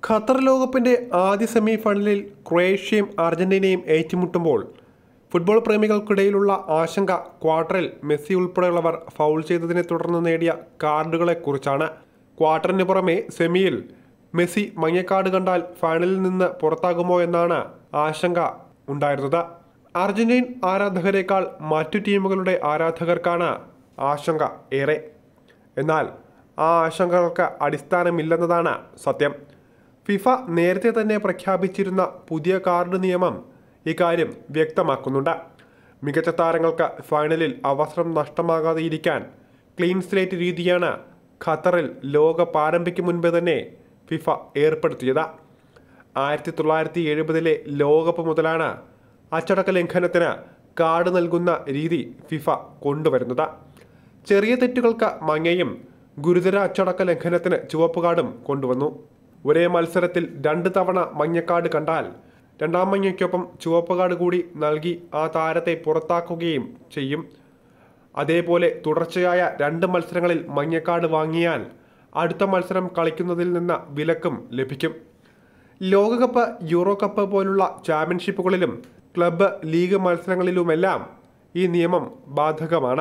Qatar ലോകകപ്പിന്റെ ആദ്യ semi ഫൈനലിൽ ക്രൊയേഷ്യയും അർജന്റീനയും ഏറ്റുമുട്ടുമ്പോൾ ഫുട്ബോൾ പ്രേമികൾക്കിടയിലുള്ള ആശങ്ക ക്വാർട്ടറിൽ മെസ്സി ഉൾപ്പെടെയുള്ളവർ ഫൗൾ ചെയ്തതിനെ തുടർന്ന് നേടിയ കാർഡുകളെക്കുറിച്ചാണ് ക്വാർട്ടറിന് പുറമെ സെമിയിൽ മെസ്സി മഞ്ഞക്കാർഡ് കണ്ടാൽ ഫൈനലിൽ നിന്ന് പുറത്താകുമോ എന്നാണ് ആശങ്ക ഉണ്ടായിരുന്നത് അർജന്റീൻ ആരാധകരെക്കാൾ മറ്റു ടീമുകളുടെ ആരാധകർക്കാണ് ആശങ്ക ഏറെ എന്നാൽ ആ ആശങ്കകൾക്ക് അടിസ്ഥാനമില്ലെന്നതാണ് സത്യം ഫിഫ നേരത്തെ തന്നെ പ്രഖ്യാപിച്ചിരുന്ന പുതിയ കാർഡ് നിയമം ഇക്കാര്യം വ്യക്തമാക്കുന്നുണ്ട് മികച്ച താരങ്ങൾക്ക് ഫൈനലിൽ അവസരം നഷ്ടമാകാതെ ഇരിക്കാൻ ക്ലീൻ സ്ലേറ്റ് രീതിയാണ് ഖത്തറിൽ ലോകകപ്പ് ആരംഭിക്കും മുൻപേ തന്നെ ഫിഫ ഏർപ്പെടുത്തിയത് ആയിരത്തി തൊള്ളായിരത്തി എഴുപതിലെ ലോകകപ്പ് മുതലാണ് അച്ചടക്ക ലംഘനത്തിന് കാർഡ് നൽകുന്ന രീതി ഫിഫ കൊണ്ടുവരുന്നത് ചെറിയ തെറ്റുകൾക്ക് മങ്ങയും ഗുരുതര അച്ചടക്ക ലംഘനത്തിന് ചുവപ്പ് കാർഡും കൊണ്ടുവന്നു ഒരേ മത്സരത്തിൽ രണ്ട് തവണ മഞ്ഞക്കാർഡ് കണ്ടാൽ രണ്ടാം മഞ്ഞയ്ക്കൊപ്പം ചുവപ്പ് കാർഡ് കൂടി നൽകി ആ താരത്തെ പുറത്താക്കുകയും ചെയ്യും അതേപോലെ തുടർച്ചയായ രണ്ട് മത്സരങ്ങളിൽ മഞ്ഞക്കാർഡ് വാങ്ങിയാൽ അടുത്ത മത്സരം കളിക്കുന്നതിൽ നിന്ന് വിലക്കും ലഭിക്കും ലോകകപ്പ് യൂറോ കപ്പ് പോലുള്ള ചാമ്പ്യൻഷിപ്പുകളിലും ക്ലബ്ബ് ലീഗ് മത്സരങ്ങളിലുമെല്ലാം ഈ നിയമം ബാധകമാണ്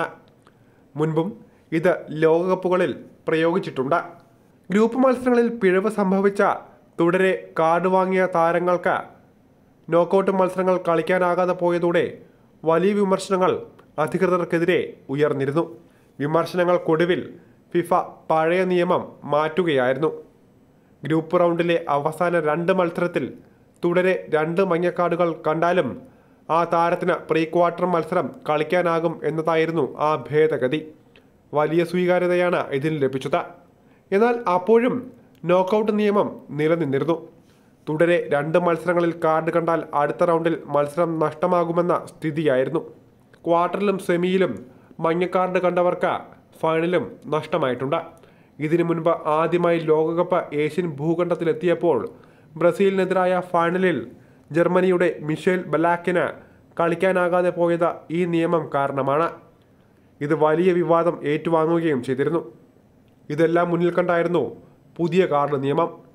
മുൻപും ഇത് ലോകകപ്പുകളിൽ പ്രയോഗിച്ചിട്ടുണ്ട് ഗ്രൂപ്പ് മത്സരങ്ങളിൽ പിഴവ് സംഭവിച്ച തുടരെ കാർഡ് വാങ്ങിയ താരങ്ങൾക്ക് നോക്കൌട്ട് മത്സരങ്ങൾ കളിക്കാനാകാതെ പോയതോടെ വലിയ വിമർശനങ്ങൾ അധികൃതർക്കെതിരെ ഉയർന്നിരുന്നു വിമർശനങ്ങൾക്കൊടുവിൽ ഫിഫ പഴയ നിയമം മാറ്റുകയായിരുന്നു ഗ്രൂപ്പ് റൗണ്ടിലെ അവസാന രണ്ട് മത്സരത്തിൽ തുടരെ രണ്ട് മഞ്ഞക്കാർഡുകൾ കണ്ടാലും ആ താരത്തിന് പ്രീ ക്വാർട്ടർ മത്സരം കളിക്കാനാകും എന്നതായിരുന്നു ആ ഭേദഗതി വലിയ സ്വീകാര്യതയാണ് ഇതിന് ലഭിച്ചത് എന്നാൽ അപ്പോഴും നോക്കൌട്ട് നിയമം നിലനിന്നിരുന്നു തുടരെ രണ്ട് മത്സരങ്ങളിൽ കാർഡ് കണ്ടാൽ അടുത്ത റൗണ്ടിൽ മത്സരം നഷ്ടമാകുമെന്ന സ്ഥിതിയായിരുന്നു ക്വാർട്ടറിലും സെമിയിലും മഞ്ഞക്കാർഡ് കണ്ടവർക്ക് ഫൈനലും നഷ്ടമായിട്ടുണ്ട് ഇതിനു മുൻപ് ആദ്യമായി ലോകകപ്പ് ഏഷ്യൻ ഭൂഖണ്ഡത്തിലെത്തിയപ്പോൾ ബ്രസീലിനെതിരായ ഫൈനലിൽ ജർമ്മനിയുടെ മിഷേൽ ബലാക്കിന് കളിക്കാനാകാതെ പോയത് ഈ നിയമം കാരണമാണ് ഇത് വലിയ വിവാദം ഏറ്റുവാങ്ങുകയും ചെയ്തിരുന്നു ഇതെല്ലാം മുന്നിൽ കണ്ടായിരുന്നു പുതിയ കാർഡ് നിയമം